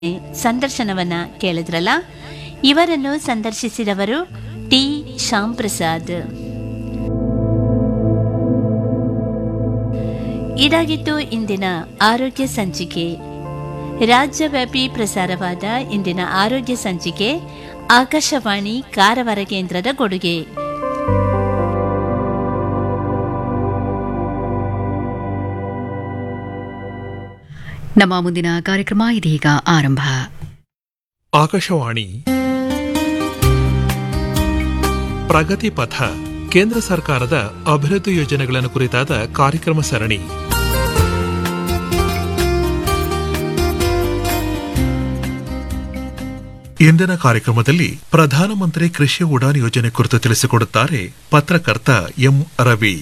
ಸಂದರ್ಶನವನ್ನ ಕೇಳಿದ್ರಲ್ಲ ಇವರನ್ನು ಸಂದರ್ಶಿಸಿದವರು ಟಿ ಶ್ಯಾಮ್ ಪ್ರಸಾದ್ ಇದಾಗಿತ್ತು ಇಂದಿನ ಆರೋಗ್ಯ ಸಂಚಿಕೆ ರಾಜ್ಯವ್ಯಾಪಿ ಪ್ರಸಾರವಾದ ಇಂದಿನ ಆರೋಗ್ಯ ಸಂಚಿಕೆ ಆಕಾಶವಾಣಿ ಕಾರವಾರ ಕೇಂದ್ರದ ಕೊಡುಗೆ ನಮ್ಮ ಮುಂದಿನ ಕಾರ್ಯಕ್ರಮ ಇದೀಗ ಆರಂಭ ಆಕಾಶವಾಣಿ ಪ್ರಗತಿ ಪಥ ಕೇಂದ್ರ ಸರ್ಕಾರದ ಅಭಿವೃದ್ಧಿ ಯೋಜನೆಗಳನ್ನು ಕುರಿತಾದ ಕಾರ್ಯಕ್ರಮ ಸರಣಿ ಇಂದಿನ ಕಾರ್ಯಕ್ರಮದಲ್ಲಿ ಪ್ರಧಾನಮಂತ್ರಿ ಕೃಷಿ ಉಡಾನ್ ಯೋಜನೆ ಕುರಿತು ತಿಳಿಸಿಕೊಡುತ್ತಾರೆ ಪತ್ರಕರ್ತ ಎಂ ರವಿ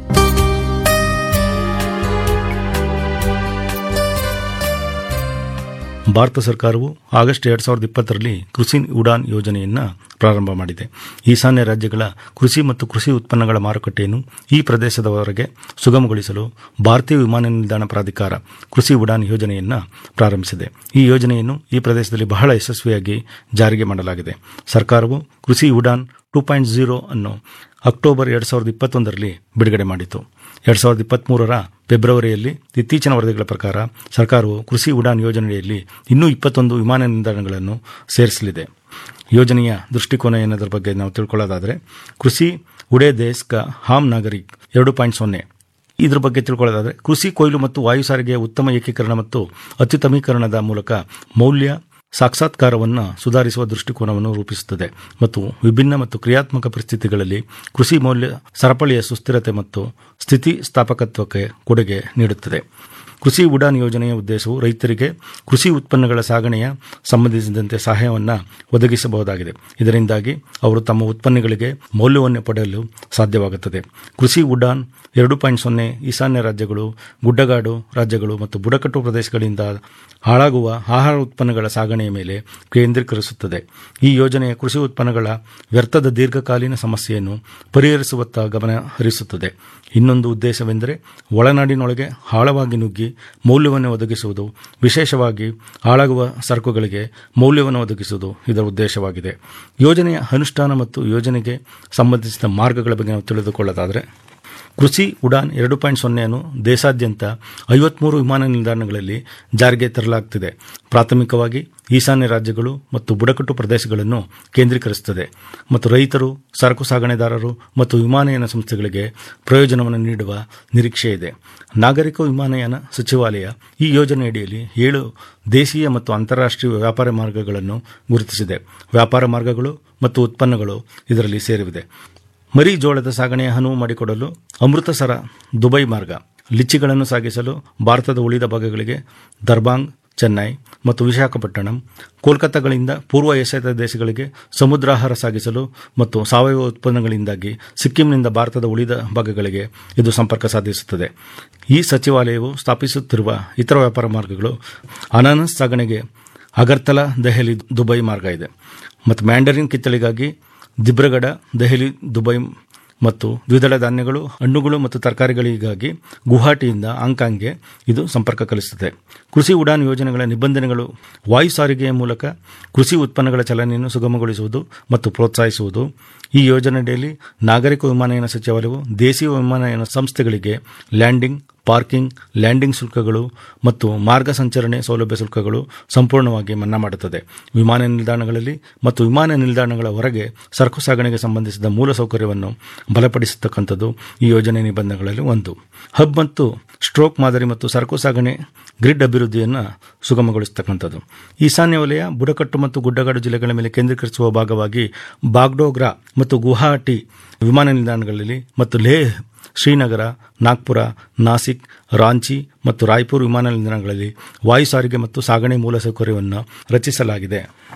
ಭಾರತ ಸರ್ಕಾರವು ಆಗಸ್ಟ್ ಎರಡ್ ಸಾವಿರದ ಇಪ್ಪತ್ತರಲ್ಲಿ ಕೃಷಿ ಉಡಾನ್ ಯೋಜನೆಯನ್ನ ಪ್ರಾರಂಭ ಮಾಡಿದೆ ಈಶಾನ್ಯ ರಾಜ್ಯಗಳ ಕೃಷಿ ಮತ್ತು ಕೃಷಿ ಉತ್ಪನ್ನಗಳ ಮಾರುಕಟ್ಟೆಯನ್ನು ಈ ಪ್ರದೇಶದವರೆಗೆ ಸುಗಮಗೊಳಿಸಲು ಭಾರತೀಯ ವಿಮಾನ ನಿಲ್ದಾಣ ಪ್ರಾಧಿಕಾರ ಕೃಷಿ ಉಡಾನ್ ಯೋಜನೆಯನ್ನ ಪ್ರಾರಂಭಿಸಿದೆ ಈ ಯೋಜನೆಯನ್ನು ಈ ಪ್ರದೇಶದಲ್ಲಿ ಬಹಳ ಯಶಸ್ವಿಯಾಗಿ ಜಾರಿಗೆ ಮಾಡಲಾಗಿದೆ ಸರ್ಕಾರವು Krishi Udan two point zero ಅನ್ನು ಅಕ್ಟೋಬರ್ ಎರಡ್ ಸಾವಿರದ ಇಪ್ಪತ್ತೊಂದರಲ್ಲಿ ಬಿಡುಗಡೆ ಮಾಡಿತು ಎರಡ್ ಸಾವಿರದ ಇಪ್ಪತ್ಮೂರರ ಫೆಬ್ರವರಿಯಲ್ಲಿ ಇತ್ತೀಚಿನ ವರದಿಗಳ ಪ್ರಕಾರ ಸರ್ಕಾರವು ಕೃಷಿ ಉಡಾನ್ ಯೋಜನೆಯಲ್ಲಿ ಇನ್ನೂ ಇಪ್ಪತ್ತೊಂದು ವಿಮಾನ ನಿಲ್ದಾಣಗಳನ್ನು ಸೇರಿಸಲಿದೆ ಯೋಜನೆಯ ದೃಷ್ಟಿಕೋನ ಏನದರ ಬಗ್ಗೆ ನಾವು ತಿಳ್ಕೊಳ್ಳೋದಾದರೆ ಕೃಷಿ ಉಡೇ ದೇಶ್ ಕ ಹಾಮ್ ನಾಗರಿಕ್ ಎರಡು ಪಾಯಿಂಟ್ ಸೊನ್ನೆ ಇದ್ರ ಬಗ್ಗೆ ತಿಳ್ಕೊಳ್ಳೋದಾದರೆ ಕೃಷಿ ಕೊಯ್ಲು ಮತ್ತು ವಾಯು ಸಾರಿಗೆಯ ಉತ್ತಮ ಏಕೀಕರಣ ಮತ್ತು ಅತ್ಯುತ್ತಮೀಕರಣದ ಮೂಲಕ ಮೌಲ್ಯ ಸಾಕ್ಷಾತ್ಕಾರವನ್ನು ಸುಧಾರಿಸುವ ದೃಷ್ಟಿಕೋನವನ್ನು ರೂಪಿಸುತ್ತದೆ ಮತ್ತು ವಿಭಿನ್ನ ಮತ್ತು ಕ್ರಿಯಾತ್ಮಕ ಪರಿಸ್ಥಿತಿಗಳಲ್ಲಿ ಕೃಷಿ ಮೌಲ್ಯ ಸರಪಳಿಯ ಸುಸ್ಥಿರತೆ ಮತ್ತು ಸ್ಥಿತಿಸ್ಥಾಪಕತ್ವಕ್ಕೆ ಕೊಡುಗೆ ನೀಡುತ್ತದೆ ಕೃಷಿ ಉಡಾನ್ ಯೋಜನೆಯ ಉದ್ದೇಶವು ರೈತರಿಗೆ ಕೃಷಿ ಉತ್ಪನ್ನಗಳ ಸಾಗಣೆಯ ಸಂಬಂಧಿಸಿದಂತೆ ಸಹಾಯವನ್ನು ಒದಗಿಸಬಹುದಾಗಿದೆ ಇದರಿಂದಾಗಿ ಅವರು ತಮ್ಮ ಉತ್ಪನ್ನಗಳಿಗೆ ಮೌಲ್ಯವನ್ನು ಪಡೆಯಲು ಸಾಧ್ಯವಾಗುತ್ತದೆ ಕೃಷಿ ಉಡಾನ್ ಎರಡು ಪಾಯಿಂಟ್ ಸೊನ್ನೆ ಈಶಾನ್ಯ ರಾಜ್ಯಗಳು ಗುಡ್ಡಗಾಡು ರಾಜ್ಯಗಳು ಮತ್ತು ಬುಡಕಟ್ಟು ಪ್ರದೇಶಗಳಿಂದ ಹಾಳಾಗುವ ಆಹಾರ ಉತ್ಪನ್ನಗಳ ಸಾಗಣೆಯ ಮೇಲೆ ಕೇಂದ್ರೀಕರಿಸುತ್ತದೆ ಈ ಯೋಜನೆಯ ಕೃಷಿ ಉತ್ಪನ್ನಗಳ ವ್ಯರ್ಥದ ದೀರ್ಘಕಾಲೀನ ಸಮಸ್ಯೆಯನ್ನು ಪರಿಹರಿಸುವತ್ತ ಗಮನ ಹರಿಸುತ್ತದೆ ಇನ್ನೊಂದು ಉದ್ದೇಶವೆಂದರೆ ಒಳನಾಡಿನೊಳಗೆ ಆಳವಾಗಿ ನುಗ್ಗಿ ಮೌಲ್ಯವನ್ನು ಒದಗಿಸುವುದು ವಿಶೇಷವಾಗಿ ಹಾಳಾಗುವ ಸರಕುಗಳಿಗೆ ಮೌಲ್ಯವನ್ನು ಒದಗಿಸುವುದು ಇದರ ಉದ್ದೇಶವಾಗಿದೆ ಯೋಜನೆಯ ಅನುಷ್ಠಾನ ಮತ್ತು ಯೋಜನೆಗೆ ಸಂಬಂಧಿಸಿದ ಮಾರ್ಗಗಳ ಬಗ್ಗೆ ನಾವು ತಿಳಿದುಕೊಳ್ಳೋದಾದರೆ ಕೃಷಿ ಉಡಾನ್ ಎರಡು ಪಾಯಿಂಟ್ ಸೊನ್ನೆಯನ್ನು ದೇಶಾದ್ಯಂತ ಐವತ್ಮೂರು ವಿಮಾನ ನಿಲ್ದಾಣಗಳಲ್ಲಿ ಜಾರಿಗೆ ತರಲಾಗುತ್ತಿದೆ ಪ್ರಾಥಮಿಕವಾಗಿ ಈಶಾನ್ಯ ರಾಜ್ಯಗಳು ಮತ್ತು ಬುಡಕಟ್ಟು ಪ್ರದೇಶಗಳನ್ನು ಕೇಂದ್ರೀಕರಿಸುತ್ತದೆ ಮತ್ತು ರೈತರು ಸರಕು ಸಾಗಣೆದಾರರು ಮತ್ತು ವಿಮಾನಯಾನ ಸಂಸ್ಥೆಗಳಿಗೆ ಪ್ರಯೋಜನವನ್ನು ನೀಡುವ ನಿರೀಕ್ಷೆ ಇದೆ ನಾಗರಿಕ ವಿಮಾನಯಾನ ಸಚಿವಾಲಯ ಈ ಯೋಜನೆಯಡಿಯಲ್ಲಿ ಏಳು ದೇಶೀಯ ಮತ್ತು ಅಂತಾರಾಷ್ಟ್ರೀಯ ವ್ಯಾಪಾರ ಮಾರ್ಗಗಳನ್ನು ಗುರುತಿಸಿದೆ ವ್ಯಾಪಾರ ಮಾರ್ಗಗಳು ಮತ್ತು ಉತ್ಪನ್ನಗಳು ಇದರಲ್ಲಿ ಸೇರಿವೆ ಮರಿ ಜೋಳದ ಸಾಗಣೆಯ ಅನುವು ಮಾಡಿಕೊಡಲು ಅಮೃತಸರ ದುಬೈ ಮಾರ್ಗ ಲಿಚ್ಚಿಗಳನ್ನು ಸಾಗಿಸಲು ಭಾರತದ ಉಳಿದ ಭಾಗಗಳಿಗೆ ದರ್ಬಾಂಗ್ ಚೆನ್ನೈ ಮತ್ತು ವಿಶಾಖಪಟ್ಟಣಂ ಕೋಲ್ಕತ್ತಾಗಳಿಂದ ಪೂರ್ವ ಏಷ್ಯಾದ ದೇಶಗಳಿಗೆ ಸಮುದ್ರಾಹಾರ ಸಾಗಿಸಲು ಮತ್ತು ಸಾವಯವ ಉತ್ಪನ್ನಗಳಿಂದಾಗಿ ಸಿಕ್ಕಿಂನಿಂದ ಭಾರತದ ಉಳಿದ ಭಾಗಗಳಿಗೆ ಇದು ಸಂಪರ್ಕ ಸಾಧಿಸುತ್ತದೆ ಈ ಸಚಿವಾಲಯವು ಸ್ಥಾಪಿಸುತ್ತಿರುವ ಇತರ ವ್ಯಾಪಾರ ಮಾರ್ಗಗಳು ಅನಾನಸ್ ಸಾಗಣೆಗೆ ಅಗರ್ತಲಾ ದೆಹಲಿ ದುಬೈ ಮಾರ್ಗ ಇದೆ ಮತ್ತು ಮ್ಯಾಂಡರಿನ್ ಕಿತ್ತಳಿಗಾಗಿ ದಿಬ್ರಗಢ ದೆಹಲಿ ದುಬೈ ಮತ್ತು ದ್ವಿದಳ ಧಾನ್ಯಗಳು ಹಣ್ಣುಗಳು ಮತ್ತು ತರಕಾರಿಗಳಿಗಾಗಿ ಗುವಾಹಟಿಯಿಂದ ಹಾಂಗ್ಕಾಂಗ್ಗೆ ಇದು ಸಂಪರ್ಕ ಕಲಿಸುತ್ತದೆ ಕೃಷಿ ಉಡಾನ್ ಯೋಜನೆಗಳ ನಿಬಂಧನೆಗಳು ವಾಯು ಸಾರಿಗೆಯ ಮೂಲಕ ಕೃಷಿ ಉತ್ಪನ್ನಗಳ ಚಲನೆಯನ್ನು ಸುಗಮಗೊಳಿಸುವುದು ಮತ್ತು ಪ್ರೋತ್ಸಾಹಿಸುವುದು ಈ ಯೋಜನೆಯಲ್ಲಿ ನಾಗರಿಕ ವಿಮಾನಯಾನ ಸಚಿವಾಲಯವು ದೇಶೀಯ ವಿಮಾನಯಾನ ಸಂಸ್ಥೆಗಳಿಗೆ ಲ್ಯಾಂಡಿಂಗ್ ಪಾರ್ಕಿಂಗ್ ಲ್ಯಾಂಡಿಂಗ್ ಶುಲ್ಕಗಳು ಮತ್ತು ಮಾರ್ಗ ಸಂಚರಣೆ ಸೌಲಭ್ಯ ಶುಲ್ಕಗಳು ಸಂಪೂರ್ಣವಾಗಿ ಮನ್ನಾ ಮಾಡುತ್ತದೆ ವಿಮಾನ ನಿಲ್ದಾಣಗಳಲ್ಲಿ ಮತ್ತು ವಿಮಾನ ನಿಲ್ದಾಣಗಳ ಹೊರಗೆ ಸರಕು ಸಾಗಣೆಗೆ ಸಂಬಂಧಿಸಿದ ಮೂಲಸೌಕರ್ಯವನ್ನು ಬಲಪಡಿಸತಕ್ಕಂಥದ್ದು ಈ ಯೋಜನೆ ನಿಬಂಧನೆಗಳಲ್ಲಿ ಒಂದು ಹಬ್ ಮತ್ತು ಸ್ಟ್ರೋಕ್ ಮಾದರಿ ಮತ್ತು ಸರಕು ಸಾಗಣೆ ಗ್ರಿಡ್ ಅಭಿವೃದ್ಧಿಯನ್ನು ಸುಗಮಗೊಳಿಸತಕ್ಕಂಥದ್ದು ಈಶಾನ್ಯ ವಲಯ ಬುಡಕಟ್ಟು ಮತ್ತು ಗುಡ್ಡಗಾಡು ಜಿಲ್ಲೆಗಳ ಮೇಲೆ ಕೇಂದ್ರೀಕರಿಸುವ ಭಾಗವಾಗಿ ಬಾಗ್ಡೋಗ್ರಾ ಮತ್ತು ಗುವಾಹಟಿ ವಿಮಾನ ನಿಲ್ದಾಣಗಳಲ್ಲಿ ಮತ್ತು ಲೇಹ್ ಶ್ರೀನಗರ ನಾಗ್ಪುರ ನಾಸಿಕ್ ರಾಂಚಿ ಮತ್ತು ರಾಯ್ಪುರ್ ವಿಮಾನ ನಿಲ್ದಾಣಗಳಲ್ಲಿ ವಾಯು ಸಾರಿಗೆ ಮತ್ತು ಸಾಗಣೆ ಮೂಲಸೌಕರ್ಯವನ್ನು ರಚಿಸಲಾಗಿದೆ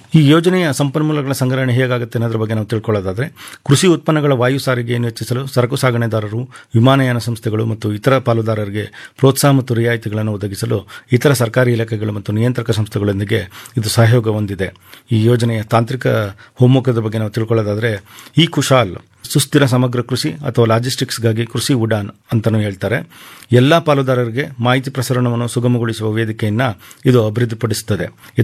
ಈ ಯೋಜನೆಯ ಸಂಪನ್ಮೂಲಗಳ ಸಂಗ್ರಹಣೆ ಹೇಗಾಗುತ್ತೆ ಅನ್ನೋದ್ರ ಬಗ್ಗೆ ನಾವು ತಿಳ್ಕೊಳ್ಳೋದಾದ್ರೆ ಕೃಷಿ ಉತ್ಪನ್ನಗಳ ವಾಯು ಸಾರಿಗೆಯನ್ನು ಹೆಚ್ಚಿಸಲು ಸರಕು ಸಾಗಣೆದಾರರು ವಿಮಾನಯಾನ ಸಂಸ್ಥೆಗಳು ಮತ್ತು ಇತರ ಪಾಲುದಾರರಿಗೆ ಪ್ರೋತ್ಸಾಹ ಮತ್ತು ರಿಯಾಯಿತಿಗಳನ್ನು ಒದಗಿಸಲು ಇತರ ಸರ್ಕಾರಿ ಇಲಾಖೆಗಳು ಮತ್ತು ನಿಯಂತ್ರಕ ಸಂಸ್ಥೆಗಳೊಂದಿಗೆ ಇದು ಸಹಯೋಗ ಹೊಂದಿದೆ ಈ ಯೋಜನೆಯ ತಾಂತ್ರಿಕ ಹೊಮ್ಮುಖದ ಬಗ್ಗೆ ನಾವು ತಿಳ್ಕೊಳ್ಳೋದಾದ್ರೆ ಈ ಕುಶಾಲ್ ಸುಸ್ಥಿರ ಸಮಗ್ರ ಕೃಷಿ ಅಥವಾ ಲಾಜಿಸ್ಟಿಕ್ಸ್ಗಾಗಿ ಕೃಷಿ ಉಡಾನ್ ಅಂತಲೂ ಹೇಳ್ತಾರೆ ಎಲ್ಲ ಪಾಲುದಾರರಿಗೆ ಮಾಹಿತಿ ಪ್ರಸರಣವನ್ನು ಸುಗಮಗೊಳಿಸುವ ವೇದಿಕೆಯನ್ನು ಇದು ಅಭಿವೃದ್ಧಿಪಡಿಸುತ್ತದೆ